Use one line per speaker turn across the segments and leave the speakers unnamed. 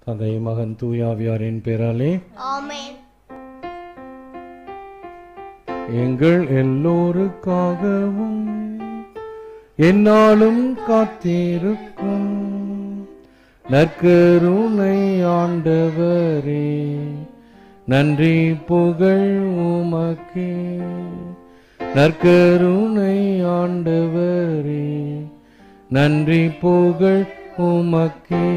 தந்தை மகன் தூயாவியாரின் பேராலே
ஆமென்
எங்கள் எல்லோருக்காகவும் என்னாலும் காத்திருக்கும் நற்கருணை ஆண்டவரே நன்றி புகழ் உமக்கே நற்கருணை ஆண்டவரே நன்றி புகழ் உமக்கே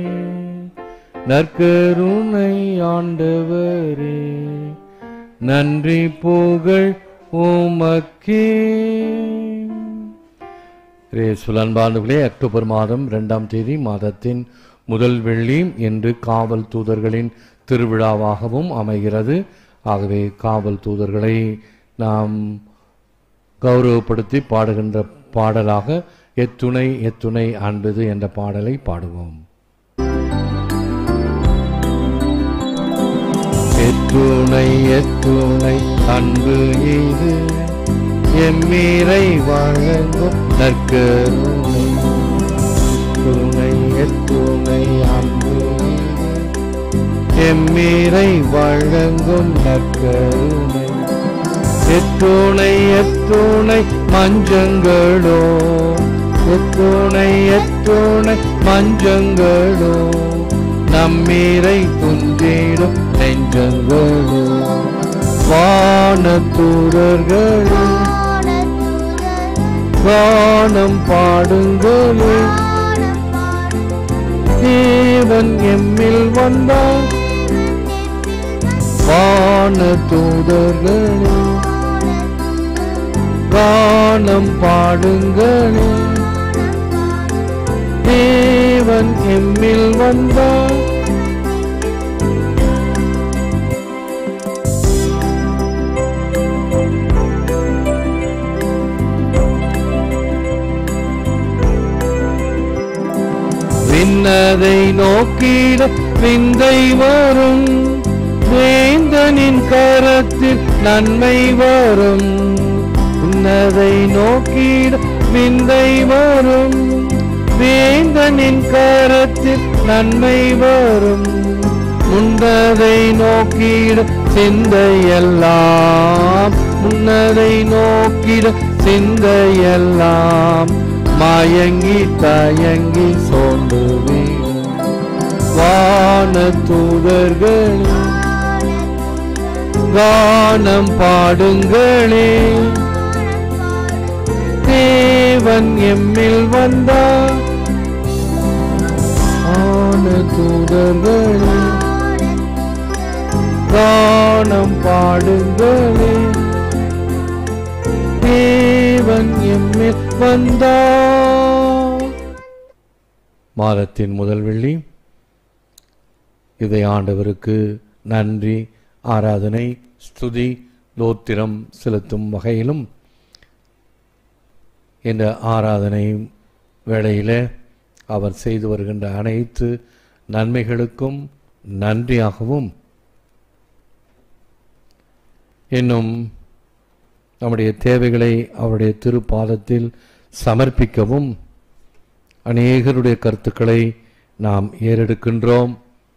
நற்கருணை ஆண்டவரே நன்றி புகழ் உமக்கே சுலன்பாண்டுகளே அக்டோபர் மாதம் இரண்டாம் தேதி மாதத்தின் முதல் வெள்ளி என்று காவல் தூதர்களின் திருவிழாவாகவும் அமைகிறது ஆகவே காவல் தூதர்களை நாம் கௌரவப்படுத்தி பாடுகின்ற பாடலாக எத்துணை எத்துணை அன்பது என்ற பாடலை பாடுவோம் எத்துணை எத்துணை அன்பு இது எம்மீரை வழங்கும் நற்கருணை துணை எத்துணை அன்பு இது எம்மீரை வழங்கும் நற்கருணை எத்துணை எத்துணை மஞ்சங்களோ எத்துணை எத்துணை மஞ்சங்களோ நம்மீரை துஞ்சிடும் நெஞ்சங்களோ வான தூரர்களே வானம் பாடுங்களே தேவன் எம்மில் வந்தார் வான தூதர்களே கானம் பாடுங்களே தேவன் எம்மில் வந்தார் விண்ணதை நோக்கிட விந்தை வரும் வேந்தனின் கரத்தில் நன்மை வரும் விண்ணதை நோக்கிட விந்தை வரும் வேந்தனின் கரத்தில் நன்மை வரும் முன்னதை நோக்கிட சிந்தையெல்லாம் முன்னதை நோக்கிட சிந்தையெல்லாம் மயங்கி தயங்கி சோர்ந்து வீழும் வான தூதர்களே கானம் பாடுங்களே தேவன் எம்மில் வந்தார் ஆன தூதர்களே கானம் பாடுங்களே தேவன் எம்மில் வந்தார் மாதத்தின் முதல் வெள்ளி இதை ஆண்டவருக்கு நன்றி ஆராதனை ஸ்துதி லோத்திரம் செலுத்தும் வகையிலும் இந்த ஆராதனை வேளையிலே அவர் செய்து வருகின்ற அனைத்து நன்மைகளுக்கும் நன்றியாகவும் இன்னும் நம்முடைய தேவைகளை அவருடைய திருப்பாதத்தில் சமர்ப்பிக்கவும் அநேகருடைய கருத்துக்களை நாம் ஏறெடுக்கின்றோம்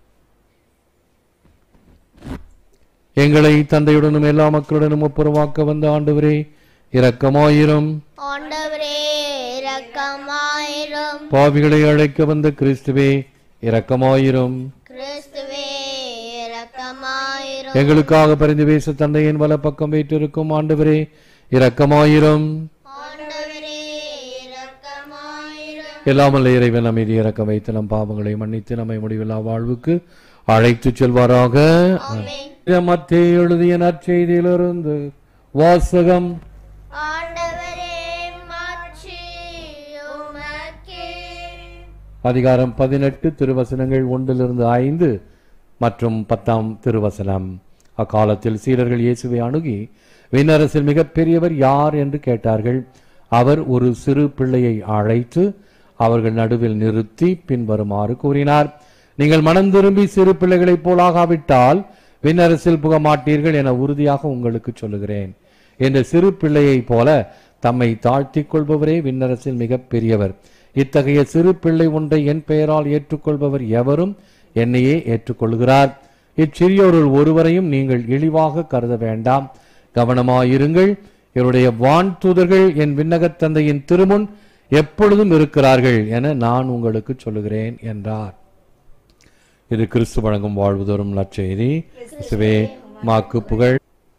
எங்களை தந்தையுடனும் எல்லா மக்களுடனும் ஒப்புரவாக்க வந்த ஆண்டவரே இரக்கமாயிரும்
ஆண்டவரே இரக்கமாயிரும்
பாவிகளை அழைக்க வந்த கிறிஸ்துவே இரக்கமாயிரும்
கிறிஸ்துவே இரக்கமாயிரும்
எங்களுக்காக பரிந்து பேச தந்தையின் வலப்பக்கம் வைத்திருக்கும் ஆண்டவரே இரக்கமாயிரும்
ஆண்டவரே இரக்கமாயிரும்
எல்லாமல்ல இறைவன் அமைதி இறக்க வைத்து நம் பாவங்களை மன்னித்து நம்மை முடிவில்லா வாழ்வுக்கு அழைத்து செல்வாராக மத்திய எழுதிய நற்செய்தியிலிருந்து வாசகம்
ஆண்டவரே மாட்சி உமக்கே
அதிகாரம் பதினெட்டு திருவசனங்கள் ஒன்றிலிருந்து ஐந்து மற்றும் பத்தாம் திருவசனம் அக்காலத்தில் சீடர்கள் இயேசுவை அணுகி விண்ணரசில் மிகப்பெரியவர் யார் என்று கேட்டார்கள் அவர் ஒரு சிறு பிள்ளையை அழைத்து அவர்கள் நடுவில் நிறுத்தி பின்வருமாறு கூறினார் நீங்கள் மனம் திரும்பி சிறு பிள்ளைகளைப் போலாகாவிட்டால் விண்ணரசில் புக மாட்டீர்கள் என உறுதியாக உங்களுக்கு சொல்லுகிறேன் என்ற சிறு பிள்ளையைப் போல தம்மை தாழ்த்திக் கொள்பவரே விண்ணரசில் மிகப் பெரியவர் இத்தகைய சிறு பிள்ளை ஒன்றை என் பெயரால் ஏற்றுக்கொள்பவர் எவரும் என்னையே ஏற்றுக்கொள்கிறார் இச்சிறியோருள் ஒருவரையும் நீங்கள் இழிவாக கருத வேண்டாம் கவனமாயிருங்கள் இவருடைய வான் தூதர்கள் என் விண்ணகத் தந்தையின் திருமுன் எப்பொழுதும் இருக்கிறார்கள் என நான் உங்களுக்கு சொல்லுகிறேன் என்றார் இது கிறிஸ்து வழங்கும் வாழ்வு தோறும் நற்செய்தி கிறிஸ்துவே மாக்கு புகழ்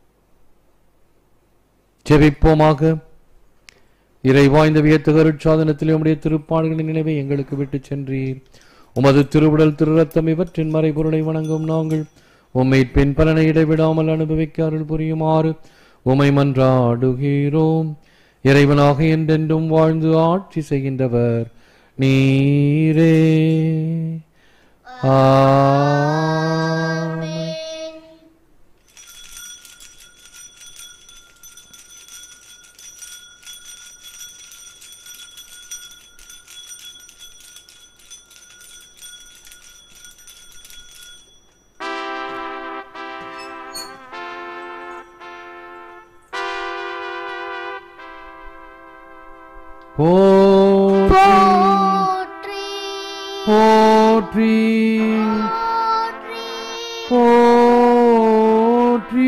ஜெபிப்போமாக இறைவா இந்த வியத்தகருட் சாதனத்திலே உம்முடைய திருப்பாடுகளின் நினைவை எங்களுக்கு விட்டு சென்றீர் உமது திருவுடல் திருரத்தம் இவற்றின் மறைபொருளை வணங்கும் நாங்கள் உம்மை பின் பலனை இடைவிடாமல் அனுபவிக்க அருள் புரியுமாறு உமை மன்றாடுகிறோம் இறைவனாக என்றென்றும் வாழ்ந்து ஆட்சி செய்கின்றவர் நீரே ஆமென். போற்றி
போற்றி
போற்றி
போற்றி
போற்றி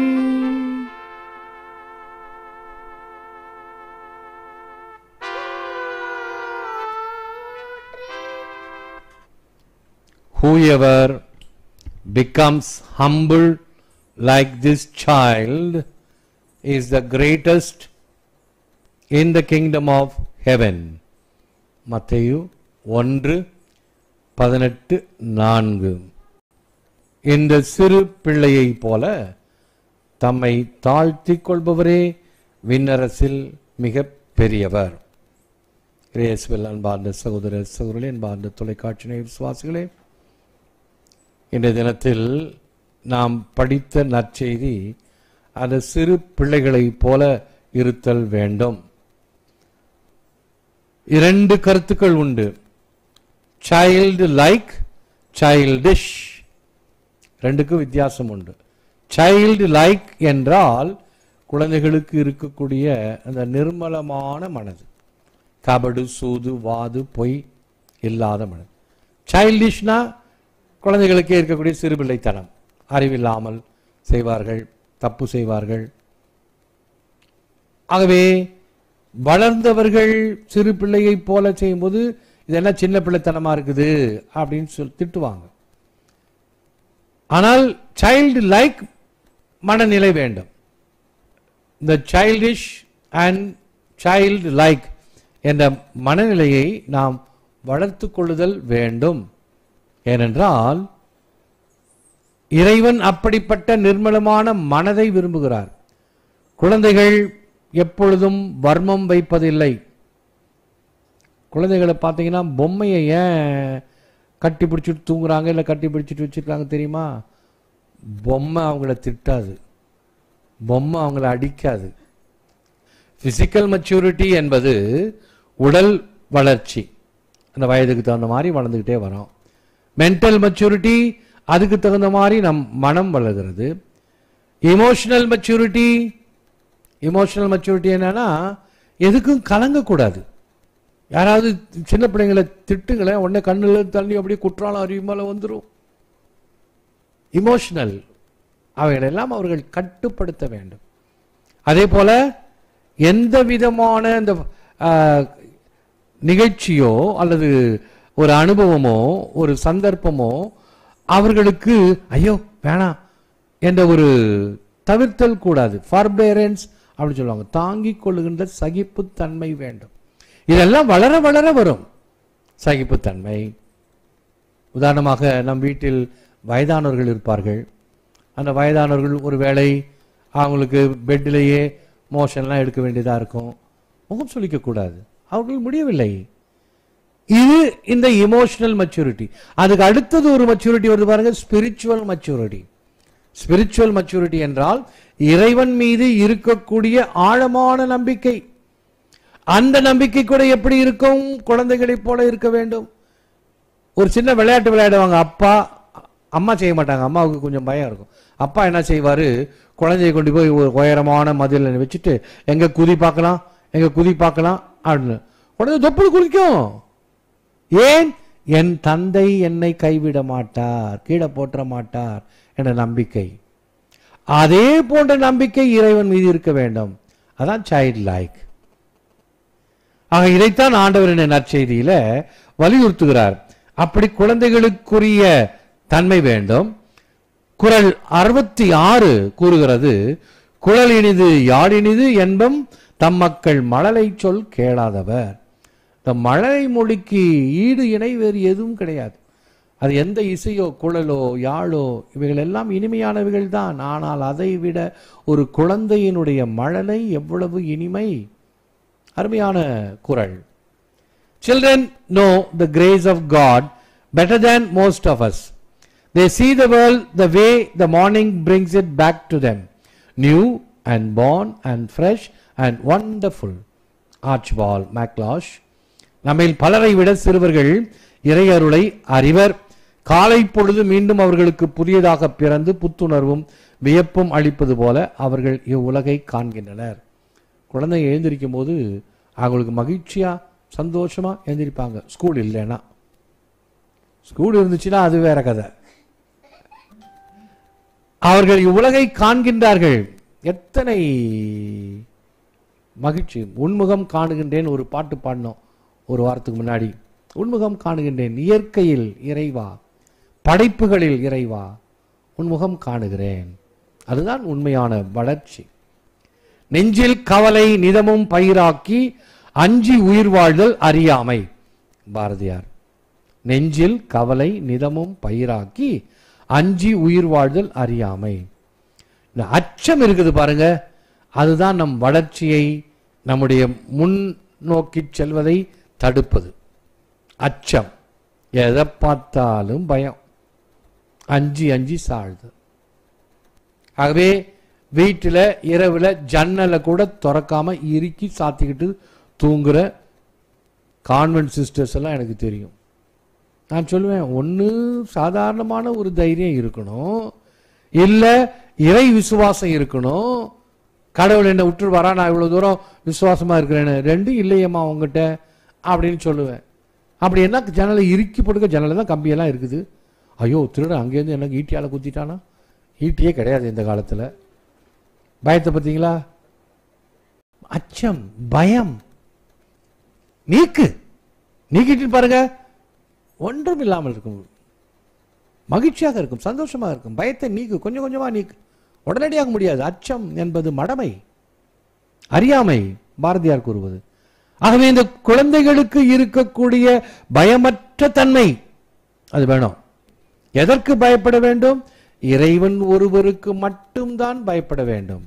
whoever becomes humble like this child is the greatest in the kingdom of heaven மத்தேயு ஒன்று பதினெட்டு நான்கு இந்த சிறு பிள்ளையைப் போல தம்மை தாழ்த்திக் கொள்பவரே விண்ணரசில் மிக பெரியவர் இயேசுவில் அன்பார்ந்த சகோதர சகோதரர்களே அன்பார்ந்த தொலைக்காட்சி நேயர் விசுவாசிகளே இன்றைய தினத்தில் நாம் படித்த நற்செய்தி அந்த சிறு பிள்ளைகளைப் போல இருத்தல் வேண்டும் இரண்டு கருத்துக்கள் உண்டு சைல்டு லைக் சைல்டிஷ் ரெண்டுக்கும் வித்தியாசம் உண்டு சைல்டு லைக் என்றால் குழந்தைகளுக்கு இருக்கக்கூடிய அந்த நிர்மலமான மனது கபடு சூது வாது பொய் இல்லாத மனது சைல்டிஷ்னா குழந்தைகளுக்கே இருக்கக்கூடிய சிறுபிள்ளைத்தனம் அறிவில்லாமல் செய்வார்கள் தப்பு செய்வார்கள் ஆகவே வளர்ந்தவர்கள் சிறு பிள்ளையைப் போல செய்யும்போது இதெல்லாம் சின்ன பிள்ளைத்தனமா இருக்குது அப்படின்னு சொல்லி திட்டுவாங்க ஆனால் சைல்டு லைக் மனநிலை வேண்டும் இந்த சைல்டிஷ் அண்ட் சைல்டு லைக் என்ற மனநிலையை நாம் வளர்த்து கொள்ளுதல் வேண்டும் ஏனென்றால் இறைவன் அப்படிப்பட்ட நிர்மலமான மனதை விரும்புகிறார் குழந்தைகள் எப்பொழுதும் வர்மம் வைப்பதில்லை குழந்தைகளை பார்த்தீங்கன்னா பொம்மையை ஏன் கட்டி பிடிச்சிட்டு தூங்குறாங்க இல்லை கட்டி பிடிச்சிட்டு வச்சிருக்காங்க தெரியுமா பொம்மை அவங்கள திட்டாது பொம்மை அவங்கள அடிக்காது பிசிக்கல் மெச்சூரிட்டி என்பது உடல் வளர்ச்சி அந்த வயதுக்கு தகுந்த மாதிரி வளர்ந்துக்கிட்டே வரோம் மென்டல் மெச்சூரிட்டி அதுக்கு தகுந்த மாதிரி நம் மனம் வளர்கிறது இமோஷனல் மெச்சூரிட்டி இமோஷனல் மெச்சூரிட்டி என்னன்னா எதுக்கும் கலங்கக்கூடாது யாராவது சின்ன பிள்ளைங்களை திட்டுங்களேன் உடனே கண்ணில் தள்ளி அப்படியே குற்றாலம் அறிவு மேலே வந்துடும் இமோஷனல் அவைகளெல்லாம் அவர்கள் கட்டுப்படுத்த வேண்டும் அதே போல எந்த விதமான இந்த ஆஹ், நிகழ்ச்சியோ அல்லது ஒரு அனுபவமோ ஒரு சந்தர்ப்பமோ அவர்களுக்கு ஐயோ வேணாம் என்ற ஒரு தவிர்த்தல் கூடாது ஃபார்பேரன்ஸ் அப்படின்னு சொல்லுவாங்க தாங்கிக் கொள்ளுகின்ற சகிப்புத்தன்மை வேண்டும் இதெல்லாம் வளர வளர வரும் சகிப்புத்தன்மை உதாரணமாக நம் வீட்டில் வயதானவர்கள் இருப்பார்கள் அந்த வயதானவர்கள் ஒரு வேளை அவங்களுக்கு பெட்டிலேயே மோஷன்லாம் எடுக்க வேண்டியதாக இருக்கும் முகம் சொல்லிக்க கூடாது அவர்கள் முடியவில்லை இது இந்த இமோஷனல் மெச்சூரிட்டி அதுக்கு அடுத்தது ஒரு மெச்சூரிட்டி வருது பாருங்க ஸ்பிரிச்சுவல் மெச்சூரிட்டி ஸ்பிரிச்சுவல் மெச்சூரிட்டி என்றால் இறைவன் மீது இருக்கக்கூடிய ஆழமான நம்பிக்கை அந்த நம்பிக்கை கூட எப்படி இருக்கும் குழந்தைகளைப் போல இருக்க வேண்டும் ஒரு சின்ன விளையாட்டு விளையாடுவாங்க அப்பா அம்மா செய்ய மாட்டாங்க அம்மாவுக்கு கொஞ்சம் பயம் இருக்கும் அப்பா என்ன செய்வாரு குழந்தையை கொண்டு போய் ஒரு உயரமான மதில வச்சுட்டு எங்க குதி பார்க்கலாம் எங்க குதி பார்க்கலாம் அப்படின்னு குழந்தை தொப்புள் குதிக்கும் ஏன் என் தந்தை என்னை கைவிட மாட்டார் கீழே போற்ற மாட்டார் என்ற நம்பிக்கை அதே போன்ற நம்பிக்கை இறைவன் மீது இருக்க வேண்டும் அதான் சைல்ட் லைக் ஆக இதைத்தான் ஆண்டவர் என்ற நற்செய்தியில வலியுறுத்துகிறார் அப்படி குழந்தைகளுக்குரிய தன்மை வேண்டும் குரல் அறுபத்தி ஆறு கூறுகிறது குழல் இனிது யாழினிது என்பம் தம் மக்கள் மழலை சொல் கேளாதவர் இந்த மழலை மொழிக்கு ஈடு இணை வேறு எதுவும் கிடையாது அது எந்த இசையோ குழலோ யாழோ இவைகள் எல்லாம் இனிமையானவைகள் தான் ஆனால் அதை விட ஒரு குழந்தையினுடைய மழலை எவ்வளவு இனிமை அருமையான குரல் Children know the grace of God better than most of us. They see the world the way the morning brings it back to them, new and born and fresh and wonderful. Archibald MacLeish நம்மில் பலரை விட சிறுவர்கள் இறையருளை அறிவர் காலை பொழுது மீண்டும் அவர்களுக்கு புதியதாக பிறந்து புத்துணர்வும் வியப்பும் அளிப்பது போல அவர்கள் இவ்வுலகை காண்கின்றனர் குழந்தை எழுந்திருக்கும் போது அவங்களுக்கு மகிழ்ச்சியா சந்தோஷமா எழுந்திருப்பாங்க ஸ்கூல் இல்லைன்னா ஸ்கூல் இருந்துச்சுன்னா அது வேற கதை அவர்கள் இவ்வுலகை காண்கின்றார்கள் எத்தனை மகிழ்ச்சி உன்முகம் காணுகின்றேன் ஒரு பாட்டு பாடினோம் ஒரு வாரத்துக்கு முன்னாடி உன்முகம் காணுகின்றேன் இயற்கையில் இறைவா படைப்புகளில் இறைவா உன்முகம் காணுகிறேன் அதுதான் உண்மையான வளர்ச்சி நெஞ்சில் கவலை நிதமும் பயிராக்கி அஞ்சி உயிர் வாழ்தல் அறியாமை பாரதியார் நெஞ்சில் கவலை நிதமும் பயிராக்கி அஞ்சி உயிர் வாழ்தல் அறியாமை இந்த அச்சம் இருக்குது பாருங்க அதுதான் நம் வளர்ச்சியை நம்முடைய முன் நோக்கி செல்வதை தடுப்பது அச்சம் எதை பார்த்தாலும் பயம் அஞ்சி அஞ்சி சாழ்து ஆகவே வீட்டில் இரவில் ஜன்னலை கூட திறக்காம இறுக்கி சாத்திக்கிட்டு தூங்குற கான்வென்ட் சிஸ்டர்ஸ் எல்லாம் எனக்கு தெரியும் நான் சொல்லுவேன் ஒன்று சாதாரணமான ஒரு தைரியம் இருக்கணும் இல்லை இறை விசுவாசம் இருக்கணும் கடவுள் என்னை விட்டுருவாரா நான் இவ்வளோ தூரம் விசுவாசமா இருக்கிறேன்னு ரெண்டும் இல்லையம்மா உங்ககிட்ட அப்படின்னு சொல்லுவேன் அப்படி என்ன ஜன்னலை இறுக்கி போட்டுக்க ஜன்னலை தான் கம்பியெல்லாம் இருக்குது ஐயோ திருடன் அங்கேருந்து எனக்கு ஈட்டியால் குத்திட்டானா ஈட்டியே கிடையாது இந்த காலத்தில் பயத்தை பார்த்தீங்களா அச்சம் பயம் நீக்கு நீக்கிட்டு பாருங்க ஒன்றும் இல்லாமல் இருக்கும் மகிழ்ச்சியாக இருக்கும் சந்தோஷமாக இருக்கும் பயத்தை நீக்கு கொஞ்சம் கொஞ்சமா நீக்கு உடனடியாக முடியாது அச்சம் என்பது மடமை அறியாமை பாரதியார் கூறுவது ஆகவே இந்த குழந்தைகளுக்கு இருக்கக்கூடிய பயமற்ற தன்மை அது வேணும் எதற்கு பயப்பட வேண்டும் இறைவன் ஒருவருக்கு மட்டும்தான் பயப்பட வேண்டும்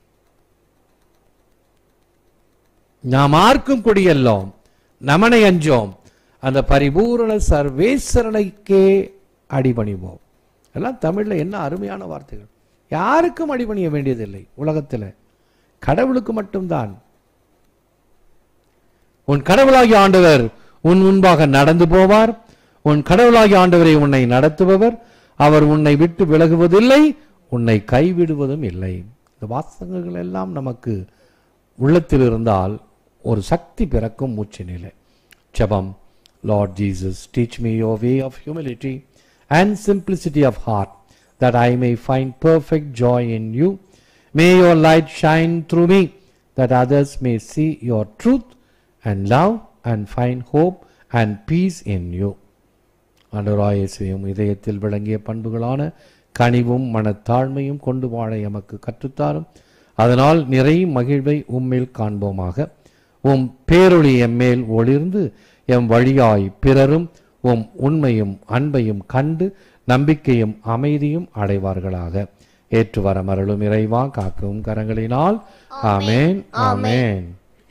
நாம் ஆர்க்கும் கொடியல்லோம் நமனை அஞ்சோம் அந்த பரிபூரண சர்வேஸ்வரனைக்கே அடிபணிவோம் எல்லாம் தமிழ்ல என்ன அருமையான வார்த்தைகள் யாருக்கும் அடிபணிய வேண்டியதில்லை உலகத்தில் கடவுளுக்கு மட்டும்தான் உன் கடவுளாகிய ஆண்டவர் உன் முன்பாக நடந்து போவார் உன் கடவுளாகிய ஆண்டவரை உன்னை நடத்துபவர் அவர் உன்னை விட்டு விலகுவதில்லை உன்னை கைவிடுவதும் இல்லை இந்த வாசகங்கள் எல்லாம் நமக்கு உள்ளத்தில் இருந்தால் ஒரு சக்தி பிறக்கும் மூச்சு நிலை ஜெபம் Lord Jesus teach me your way of humility and simplicity of heart that I may find perfect joy in you. May your light shine through me, that others may see your truth and love and find hope and peace in you. ஆண்டவராயேசுவையும் இதயத்தில் விளங்கிய பண்புகளான கனிவும் மனத்தாழ்மையும் கொண்டு வாழ எமக்கு கற்றுத்தாரும் அதனால் நிறை மகிழ்வை உம்மேல் காண்போமாக உம் பேரொளி எம்மேல் ஒளிர்ந்து எம் வழியாய் பிறரும் உம் உண்மையும் அன்பையும் கண்டு நம்பிக்கையும் அமைதியும் அடைவார்களாக ஏற்று வர மரளும் இறைவா காக்கும் கரங்களினால் ஆமேன் ஆமேன்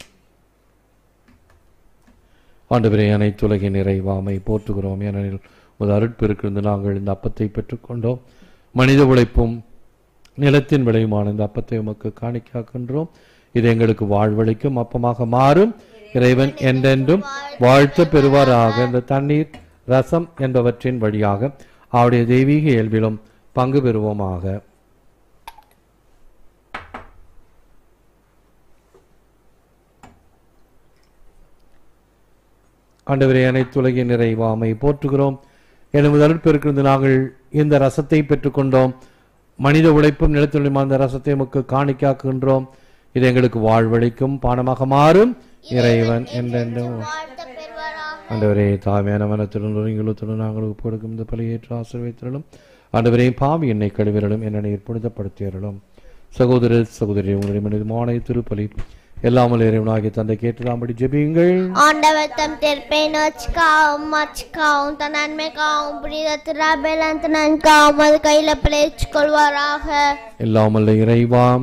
ஆண்டவரே அனைத்துலகின் இறைவாமை போற்றுகிறோம் ஏனெனில் ஒரு அருட்பெருக்கிருந்து நாங்கள் இந்த அப்பத்தை பெற்றுக்கொண்டோம் மனித உழைப்பும் நிலத்தின் விளையுமான இந்த அப்பத்தை உமக்கு காணிக்காக்கின்றோம் இது எங்களுக்கு வாழ்வளிக்கும் அப்பமாக மாறும் இறைவன் என்றென்றும் வாழ்த்த பெறுவாராக இந்த தண்ணீர் ரசம் என்பவற்றின் வழியாக அவருடைய தெய்வீக இயல்பிலும் பங்கு பெறுவோமாக ஆண்டவரே அனைத்து உலகின் நிறைவாமை போற்றுகிறோம் எனது அருட்பெருக்கிருந்து நாங்கள் இந்த ரசத்தை பெற்றுக்கொண்டோம் மனித உழைப்பும் நிலத்தொழிலும் அந்த ரசத்தை உமக்கு காணிக்காக்குகின்றோம் இது எங்களுக்கு வாழ்வழிக்கும் பானமாக மாறும் இறைவன் என்றென்றும்
வாழ்த்த பெறுவாராக
ஆண்டவரே தாழ்மையான மனத்துடன் ஒருங்களுத்துடன் நாங்கள் ஒப்புக் கொடுக்கும் இந்த பலியேற்று ஆசிர்வதித்தரலும் ஆண்டவரே பாவி என்னை கழுவிரலும் என்னை ஏற்படுத்தப்படுத்தியறலும் சகோதர சகோதரி உங்களுடைய மனிதமான திருப்பலி எல்லாமல் இறைவனாகிய தந்தை கேட்டதாம்படி ஜெபியுங்கள்
ஆண்டவர் தம் திருப்பை நோச்சுக்காவும் மச்சுக்காவும் தன் நன்மைக்காவும் புனித திராபேலன் நன்காவும் அது கையில பிழைச்சு கொள்வாராக
எல்லாமல்ல இறைவாம்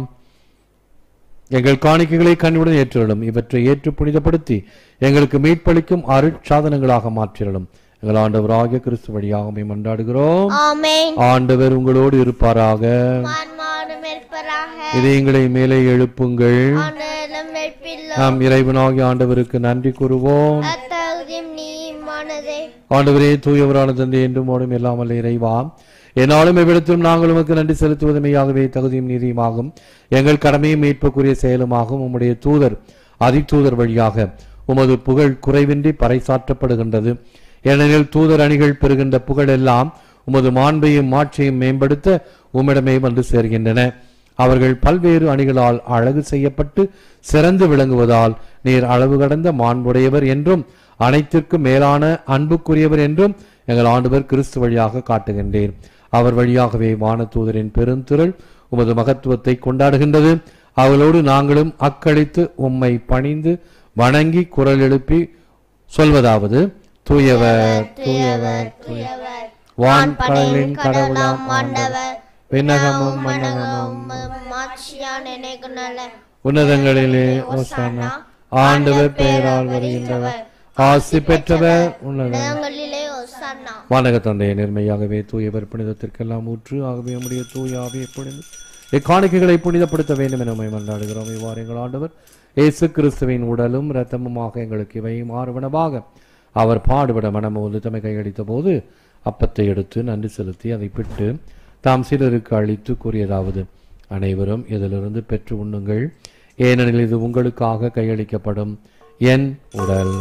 எங்கள் காணிக்கைகளை கண்ணுடன் ஏற்றிடலும் இவற்றை ஏற்று புனிதப்படுத்தி எங்களுக்கு மீட்பளிக்கும் அருட்சாதனங்களாக மாற்றிடலும் எங்கள் ஆண்டவராகிய கிறிஸ்து வழியாகவே மன்றாடுகிறோம்
ஆமென்
ஆண்டவர் உங்களோடு இருப்பாராக
மான்மாடும் இருப்பராக
இதயங்களை மேலே எழுப்புங்கள்
ஆண்டவரும் வெற்பில்லோ
நாம் இறைவனாகிய ஆண்டவருக்கு நன்றி கூறுவோம்
அத்தகுதியும் நீ மனதே
ஆண்டவரே தூயவரான தந்தை என்றும் ஓடும் எல்லாமல்ல இறைவா என்னாலும் எவ்விடத்திலும் நாங்கள் உமக்கு நன்றி செலுத்துவதுமையாகவே தகுதியும் நீதியுமாகும் எங்கள் கடமையும் மீட்புக்குரிய செயலுமாகும் உம்முடைய தூதர் அதிதூதர் வழியாக உமது புகழ் குறைவின்றி பறைசாற்றப்படுகின்றது ஏனெனில் தூதர் அணிகள் பெறுகின்ற புகழ் எல்லாம் உமது மாண்பையும் மாட்சியையும் மேம்படுத்த உம்மிடமே வந்து சேர்கின்றன அவர்கள் பல்வேறு அணிகளால் அழகு செய்யப்பட்டு சிறந்து விளங்குவதால் நீர் அளவு கடந்த மாண்புடையவர் என்றும் அனைத்திற்கும் மேலான அன்புக்குரியவர் என்றும் எங்கள் ஆண்டவர் கிறிஸ்து வழியாக காட்டுகின்றேன் அவர் வழியாகவே வானதூதரின் பெருந்திரள் உமது மகத்துவத்தை கொண்டாடுகின்றது அவளோடு நாங்களும் அக்களித்து உம்மை பணிந்து வணங்கி குரல் எழுப்பி சொல்வதாவது தூயவர் தூயவர்
தூயவர்
வான் கடலின் கடவுளாம் ஆண்டவர்
ஆண்டவர்
விண்ணகமும் மன்னகமும்
மாட்சியா நினைக்கு நல்ல
உன்னதங்களிலே ஓசானா ஆண்டவர் பெயரால் வருகின்றவர் ஆசி பெற்றவர் உன்னத
இடங்களிலே ஒசன்னா
வானக தந்தையை நேர்மையாகவே தூயவர் புனிதத்திற்கெல்லாம் ஊற்று ஆகவே நம்முடைய தூயாவே புனித இக்காணிக்கைகளை புனிதப்படுத்த வேண்டும் என நம்மை மன்றாடுகிறோம் இவ்வாறு எங்கள் ஆண்டவர் இயேசு கிறிஸ்துவின் உடலும் இரத்தமுமாக எங்களுக்கு இவை மாறுவனவாக அவர் பாடுபட மனமோது தம்மை கையளித்த போது அப்பத்தை எடுத்து நன்றி செலுத்தி அதை பிட்டு தாம் சிலருக்கு அளித்து கூறியதாவது அனைவரும் இதிலிருந்து பெற்று உண்ணுங்கள் ஏனெனில் இது உங்களுக்காக கையளிக்கப்படும் என் உடல்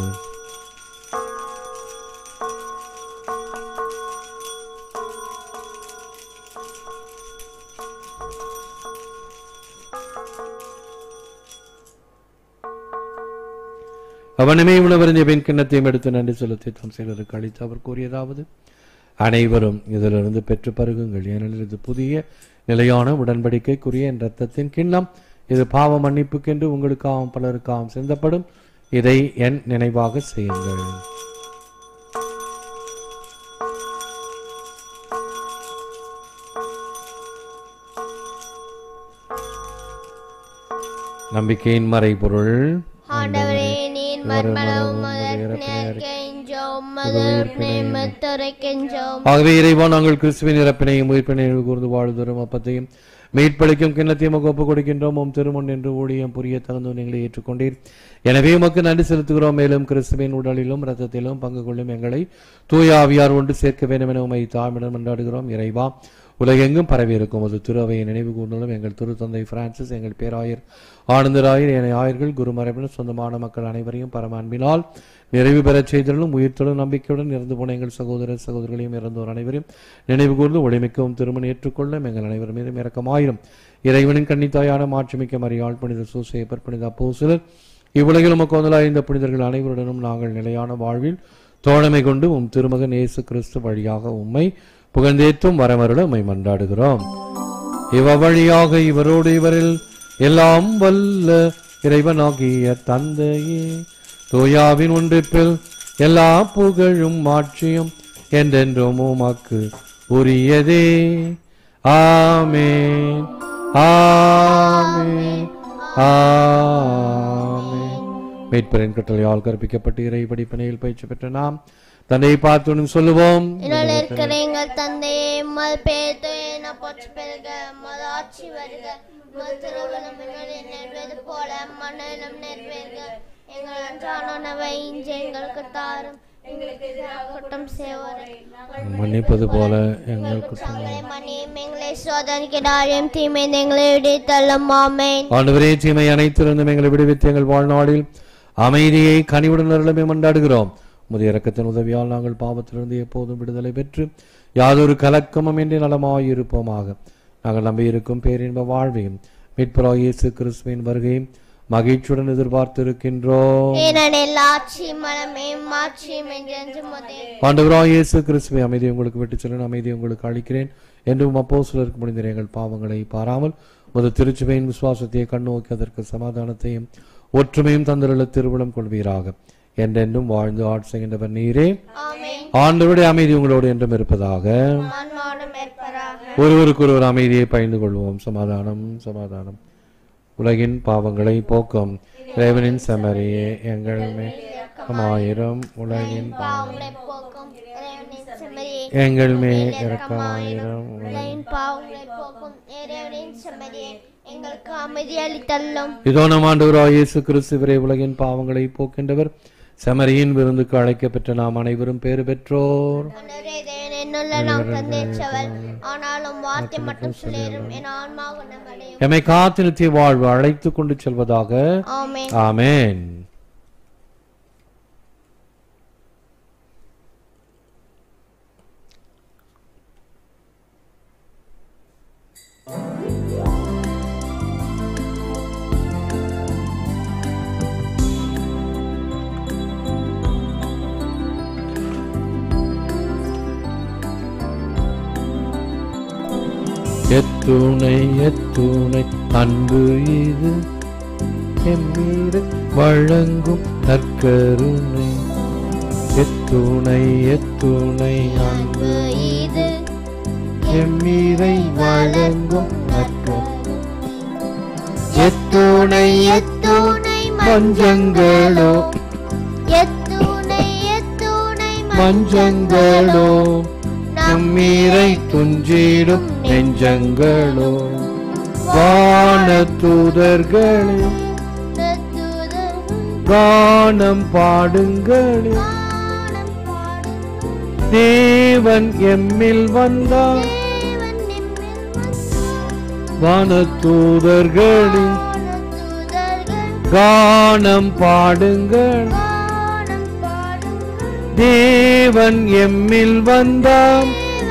அவனுமே உணவருந்திய பெண் கிண்ணத்தையும் எடுத்து நன்றி செலுத்தி தம் சிலருக்கு அளித்து அவர் கூறியதாவது அனைவரும் இதிலிருந்து பெற்று பருகுங்கள் ஏனெனில் இது புதிய நிலையான உடன்படிக்கைக்குரிய என் ரத்தத்தின் கிண்ணம் இது பாவ மன்னிப்புக்கென்று உங்களுக்காகவும் பலருக்காகவும் சிந்தப்படும் இதை என் நினைவாக செய்யுங்கள் நம்பிக்கையின் மறைபொருள்
ஆண்டவரே நீர் மர்மலவும் கெஞ்சோம் மதுரைக்கெஞ்சோம்
ஆகவே இறைவா நாங்கள் கிறிஸ்துவின் இறப்பினையும் உயிர்ப்பினையும் கூர்ந்து வாழ்தரும் அப்பத்தையும் மீட்பளிக்கும் கிண்ணத்தையும் உமக்கு ஒப்புக் கொடுக்கின்றோம் உம் திருமுன் என்று ஊழியம் புரிய தகுந்த எங்களை ஏற்றுக்கொண்டீர் எனவே உமக்கு நன்றி செலுத்துகிறோம் மேலும் கிறிஸ்துவின் உடலிலும் இரத்தத்திலும் பங்கு கொள்ளும் எங்களை தூய ஆவியார் ஒன்று சேர்க்க வேண்டும் என உமை தாழ்மிடம் கொண்டாடுகிறோம் இறைவா உலகெங்கும் பரவி இருக்கும் ஒரு திருவையை நினைவு கூர்ந்தாலும் எங்கள் திருத்தந்தை பிரான்சிஸ் எங்கள் பேராயர் ஆனந்தராயர் என ஆயர்கள் குருமரபினர் சொந்தமான மக்கள் அனைவரையும் பரம அன்பினால் நிறைவு பெறச் செய்தலும் உயிர்த்தலும் நம்பிக்கையுடன் இறந்து போன எங்கள் சகோதர சகோதரிகளையும் இறந்தோர் அனைவரையும் நினைவு கூர்ந்து ஒளிமிக்கவும் திருமணம் ஏற்றுக்கொள்ள எங்கள் அனைவர் மீதும் இறக்கமாயிரும் இறைவனின் கன்னித்தாயான மாட்சிமிக்க மரியாள் புனித சூசையப்பர் புனித அப்போசிலர் இவ்வுலகில் உமக்கு வந்தலாய் இந்த புனிதர்கள் அனைவருடனும் நாங்கள் நிலையான வாழ்வில் தோழமை கொண்டு உம் திருமகன் இயேசு கிறிஸ்து வழியாக உம்மை புகழ்ந்தேற்றும் வரமருள உம்மை மன்றாடுகிறோம் இவ வழியாக இவரோடு இவரில் எல்லாம் வல்ல இறைவனாகிய தந்தையே தூயாவின் ஒன்றிப்பில் எல்லா புகழும் மாட்சியும் என்றென்றும் உமக்கு உரியதே ஆமென் ஆமென் ஆமென் மீட்பரின் கட்டளையால் கற்பிக்கப்பட்டு இறை படிப்பனையில் பயிற்சி பெற்ற நாம் தன்னை பார்த்துடன் சொல்லுவோம்
என்னோட இருக்கிற எங்கள் தந்தையே மது பேர் என போச்சு பெருக மது ஆட்சி வருக மது திருவள்ளம் நெருவது போல மண்ணிலும் நெருவேறுக எங்கள் அன்றான உணவை இன்று எங்களுக்கு தாரும் எங்களுக்கு எதிராக குற்றம் செய்வோரை
மன்னிப்பது போல எங்களுக்கு
தங்களை மன்னியும் எங்களை சோதனைக்கிடாரையும் தீமை எங்களை விடுத்தள்ளும் ஆமேன்
ஆண்டவரே தீமை அனைத்திருந்தும் எங்களை விடுவித்து எங்கள் வாழ்நாளில் அமைதியை கனிவுடன் அருளமே மன்றாடுகிறோம் உமது இரக்கத்தின் உதவியால் நாங்கள் பாவத்திலிருந்து எப்போதும் விடுதலை பெற்று யாதொரு கலக்கமும் இன்றி நலமாயிருப்போமாக நாங்கள் நம்பியிருக்கும் பேரின்ப வாழ்வையும் மீட்பராக இயேசு கிறிஸ்துவின் வருகையும் மகிழ்ச்சியுடன் எதிர்பார்த்திருக்கின்றோம்
ஏனெனில் ஆட்சி மலமே மாட்சியும் என்று முதே
ஆண்டவராக இயேசு கிறிஸ்துவை அமைதி உங்களுக்கு விட்டு செல்லும் அமைதி உங்களுக்கு அளிக்கிறேன் என்றும் அப்போ சிலருக்கு முடிந்த எங்கள் பாவங்களை பாராமல் உமது திருச்சுவையின் விசுவாசத்தை கண்ணோக்கி அதற்கு சமாதானத்தையும் ஒற்றுமையும் தந்திரல திருவிழம் கொள்வீராக என்றென்றும் வாழ்ந்து ஆட்சிகின்றவர் நீரே
ஆமென்
ஆண்டவருடைய அமைதி உங்களோடு என்றும் இருப்பதாக
மண்ணோடு மேற்பராக
ஒருவருக்கு ஒருவர் அமைதியை பகிர்ந்து கொள்வோம் சமாதானம் சமாதானம் உலகின் பாவங்களை போக்கும் இறைவனின் செமரியே எங்கள் மேல் ஆயிரம் உலகின்
பாவங்களை போக்கும் இறைவனின் செம்மறியே
எங்கள் மேல் இரக்கமாயிரம்
உலகின் பாவங்களை போக்கும் இறைவனின் செம்மறியே எங்களுக்கு அமைதி அளித்தள்ளும்
இதோ நம் ஆண்டவராய் இயேசு கிறிஸ்துவரே உலகின் பாவங்களை போக்கின்றவர் செமரியின் விருந்துக்கு அழைக்கப்பெற்ற நாம் அனைவரும் பேறு பெற்றோர்
ஆண்டவரே தேவன் என்னுள்ள நாம் தந்தேற்றவள் ஆனாலும் வார்த்தை மட்டும் சொல்லிடும் என் ஆன்மா குணமடையும்
எம்மை காத்து நித்திய வாழ்வு அழைத்து கொண்டு செல்வதாக
ஆமென்
ஆமென் எத்துணை எத்துணை அன்பு இது எம்மீது வழங்கும் நற்கருணை எத்துணை எத்துணை அன்பு
இது
எம்மீதை வழங்கும் நற்கருணை எத்துணை
எத்துணை
மஞ்சங்களோ
எத்துணை எத்துணை
மஞ்சங்களோ நம்மீரை துஞ்சிடும் நெஞ்சங்களோ வான தூதர்களே கானம் பாடுங்களே தேவன் எம்மில் வந்தார் வான தூதர்களே கானம் பாடுங்கள் தேவன் எம்மில் வந்தாம்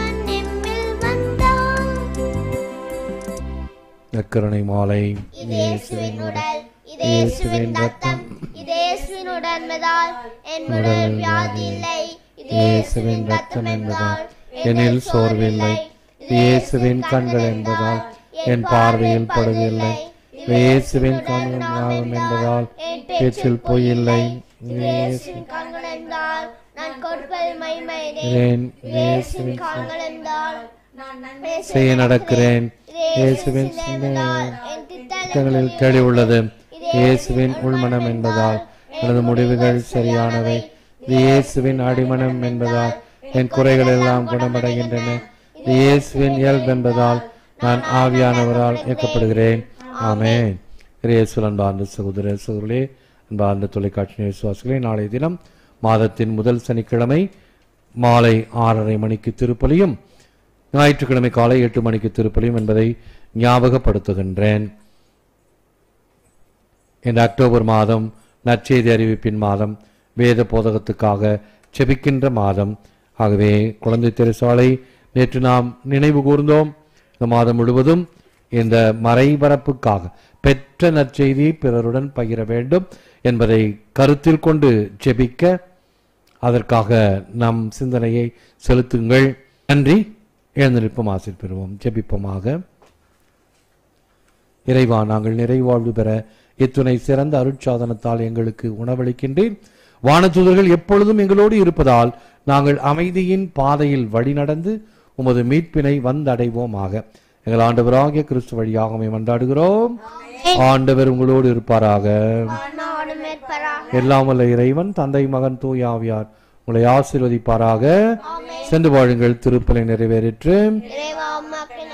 நற்கருணை மாலை
இது இயேசுவின் உடல் இது இயேசுவின் ரத்தம் இது இயேசுவின் உடல் என்பதால் என் உடல் வியாதி இல்லை இது இயேசுவின் ரத்தம் என்பதால்
என்னில் சோர்வில்லை இது இயேசுவின் கண்கள் என்பதால் என் பார்வையில் படுவில்லை இது இயேசுவின் கண்கள் என்பதால் பேச்சில் பொய்யில்லை இது இயேசு
இயேசுவின் கண்கள் என்றால் நான் கொடுப்பது மைமைதே
இயேசுவின்
இயேசுவின் கண்கள் என்றால் நான் நன்மை
செய்ய நடக்கிறேன் இயேசுவின்
என்பதால் என் திட்டங்கள்
திட்டங்களில் தெளிவுள்ளது இயேசுவின் உள்மனம் என்பதால் எனது முடிவுகள் சரியானவை இது இயேசுவின் அடிமனம் என்பதால் என் குறைகள் எல்லாம் குணமடைகின்றன இது இயேசுவின் இயல்பு என்பதால் நான் ஆவியானவரால் இயக்கப்படுகிறேன் ஆமென் இயேசு அன்பார்ந்த சகோதர சகோதரே அன்பார்ந்த தொலைக்காட்சி விசுவாசிகளே நாளைய தினம் மாதத்தின் முதல் சனிக்கிழமை மாலை ஆறரை மணிக்கு திருப்பலியும் ஞாயிற்றுக்கிழமை காலை எட்டு மணிக்கு திருப்பலியும் என்பதை ஞாபகப்படுத்துகின்றேன் இந்த அக்டோபர் மாதம் நற்செய்தி அறிவிப்பின் மாதம் வேத போதகத்துக்காக செபிக்கின்ற மாதம் ஆகவே குழந்தை தெருசாலை நேற்று நாம் நினைவு கூர்ந்தோம் இந்த மாதம் முழுவதும் இந்த மறைபரப்புக்காக பெற்ற நற்செய்தி பிறருடன் பகிர வேண்டும் என்பதை கருத்தில் கொண்டு ஜெபிக்க அதற்காக நம் சிந்தனையை செலுத்துங்கள் நன்றி எழுந்திருப்போம் ஆசிர் பெறுவோம் ஜெபிப்போமாக இறைவா நாங்கள் நிறைவாழ்வு பெற இத்துணை சிறந்த அருட்சாதனத்தால் எங்களுக்கு உணவளிக்கின்றேன் வானதூதர்கள் எப்பொழுதும் எங்களோடு இருப்பதால் நாங்கள் அமைதியின் பாதையில் வழிநடந்து உமது மீட்பினை வந்தடைவோமாக எங்கள் ஆண்டவராகிய கிறிஸ்து வழியாக உம்மை மன்றாடுகிறோம் ஆண்டவர் உங்களோடு இருப்பாராக
ஆனோடு மேற்பராக
எல்லாம் வல்ல இறைவன் தந்தை மகன் தூயாவியார் உங்களை ஆசீர்வதிப்பாராக சென்று வாழுங்கள் திருப்பலை நிறைவேறிற்று
இறைவா உமக்கு